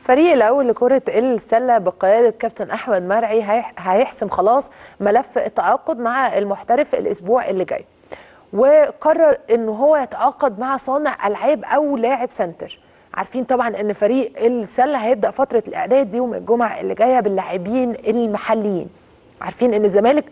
الفريق الاول لكره السله بقياده كابتن احمد مرعي هيح- هيحسم خلاص ملف التعاقد مع المحترف الاسبوع اللي جاي وقرر ان هو يتعاقد مع صانع العاب او لاعب سنتر عارفين طبعا ان فريق السله هيبدا فتره الاعداد دي يوم الجمعه اللي جايه باللاعبين المحليين عارفين ان الزمالك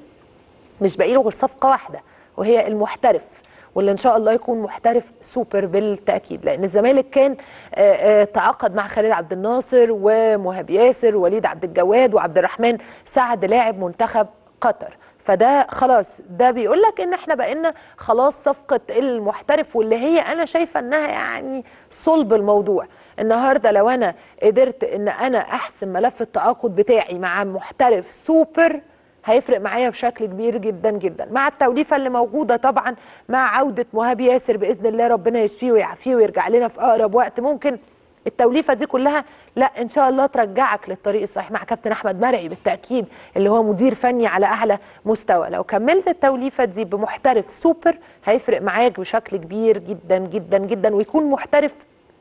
مش باقي له غير صفقه واحده وهي المحترف واللي ان شاء الله يكون محترف سوبر بالتاكيد لان الزمالك كان آه، آه، تعاقد مع خالد عبد الناصر ومهاب ياسر ووليد عبد الجواد وعبد الرحمن سعد لاعب منتخب قطر فده خلاص ده بيقول لك ان احنا بقينا خلاص صفقه المحترف واللي هي انا شايفه انها يعني صلب الموضوع النهارده لو انا قدرت ان انا احسم ملف التعاقد بتاعي مع محترف سوبر هيفرق معايا بشكل كبير جدا جدا مع التوليفه اللي موجوده طبعا مع عوده مهاب ياسر باذن الله ربنا يشفيه ويعافيه ويرجع لنا في اقرب وقت ممكن التوليفه دي كلها لا ان شاء الله ترجعك للطريق الصحيح مع كابتن احمد مرعي بالتاكيد اللي هو مدير فني على اعلى مستوى لو كملت التوليفه دي بمحترف سوبر هيفرق معاك بشكل كبير جدا جدا جدا ويكون محترف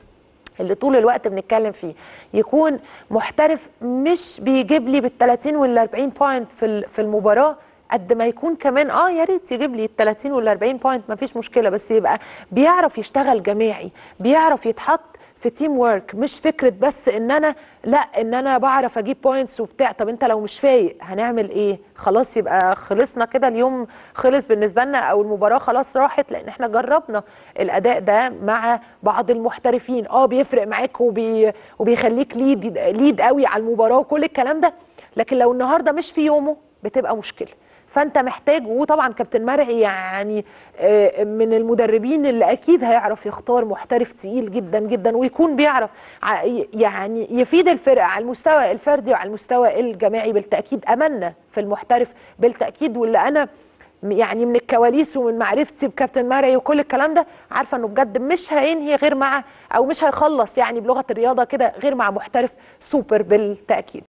اللي طول الوقت بنتكلم فيه يكون محترف مش بيجيب لي بال 30 وال 40 بوينت في ال- في المباراه قد ما يكون كمان اه يا ريت يجيب لي ال 30 وال 40 بوينت مفيش مشكله بس يبقى بيعرف يشتغل جماعي بيعرف يتحط في تيم وورك مش فكره بس ان انا لا ان انا بعرف اجيب بوينتس وبتاع طب انت لو مش فايق هنعمل ايه خلاص يبقى خلصنا كده اليوم خلص بالنسبه لنا او المباراه خلاص راحت لان احنا جربنا الاداء ده مع بعض المحترفين اه بيفرق معاك وبي وبيخليك ليد ليد قوي على المباراه وكل الكلام ده لكن لو النهارده مش في يومه بتبقى مشكله فانت محتاج وطبعا كابتن مرعي يعني آه، من المدربين اللي اكيد هيعرف يختار محترف تقيل جدا جدا ويكون بيعرف ع- يعني يفيد الفرقه على المستوى الفردي وعلى المستوى الجماعي بالتاكيد املنا في المحترف بالتاكيد واللي انا يعني من الكواليس ومن معرفتي بكابتن مرعي وكل الكلام ده عارفه انه بجد مش هينهي غير مع او مش هيخلص يعني بلغه الرياضه كده غير مع محترف سوبر بالتاكيد